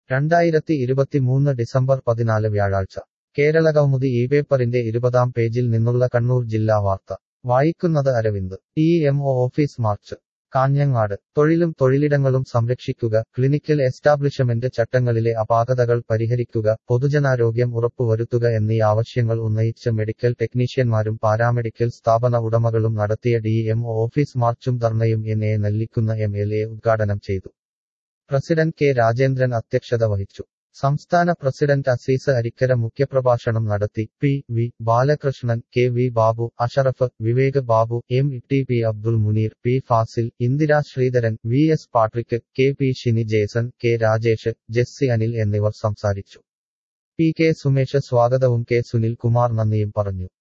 രണ്ടായിരത്തി ഇരുപത്തിമൂന്ന് ഡിസംബർ പതിനാല് വ്യാഴാഴ്ച കേരളകൗമുദി ഈ പേപ്പറിന്റെ ഇരുപതാം പേജിൽ നിന്നുള്ള കണ്ണൂർ ജില്ലാ വാർത്ത വായിക്കുന്നത് Aravind T M O office march Kanhangad തൊഴിലും തൊഴിലിടങ്ങളും സംരക്ഷിക്കുക ക്ലിനിക്കൽ എസ്റ്റാബ്ലിഷമെന്റ് ചട്ടങ്ങളിലെ അപാകതകൾ പരിഹരിക്കുക പൊതുജനാരോഗ്യം ഉറപ്പുവരുത്തുക എന്നീ ആവശ്യങ്ങൾ ഉന്നയിച്ച് മെഡിക്കൽ ടെക്നീഷ്യന്മാരും പാരാമെഡിക്കൽ സ്ഥാപന ഉടമകളും നടത്തിയ ഡി എം ഒ ഓഫീസ് മാർച്ചും ധർണയും N A Nellikkunnu M L A ഉദ്ഘാടനം ചെയ്തു പ്രസിഡന്റ് കെ രാജേന്ദ്രൻ അധ്യക്ഷത വഹിച്ചു സംസ്ഥാന പ്രസിഡന്റ് അസീസ് അരിക്കര മുഖ്യപ്രഭാഷണം നടത്തി P V Balakrishnan K V Babu Ashraf Vivek Babu M T P Abdul Muneer P Fazil Indira Sreedharan V S Patrick K P Shini Jason K Rajesh Jessy Anil എന്നിവർ സംസാരിച്ചു പി കെ സുമേഷ് സ്വാഗതവും കെ സുനിൽ കുമാർ നന്ദിയും പറഞ്ഞു